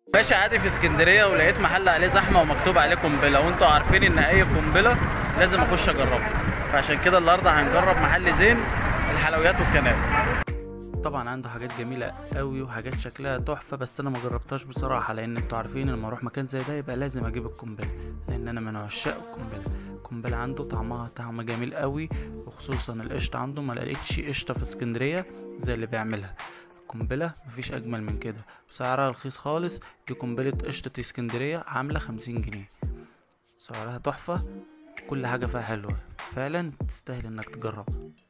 ماشي عادي في اسكندريه ولقيت محل عليه زحمه ومكتوب عليه قنبله وانتوا عارفين ان اي قنبله لازم اخش اجربها فعشان كده النهارده هنجرب محل زين الحلويات والكناب طبعا عنده حاجات جميله قوي وحاجات شكلها تحفه بس انا ما جربتهاش بصراحه لان انتوا عارفين لما اروح مكان زي ده يبقى لازم اجيب القنبله لان انا من عشاق القنبله القنبله عنده طعمها طعم جميل قوي وخصوصا القشطه عنده ما لقيتش قشطه في اسكندريه زي اللي بيعملها قنبلة مفيش أجمل من كده وسعرها رخيص خالص دي قنبلة قشطة اسكندرية عاملة خمسين جنيه سعرها تحفة كل حاجة فيها حلوة فعلا تستاهل انك تجربها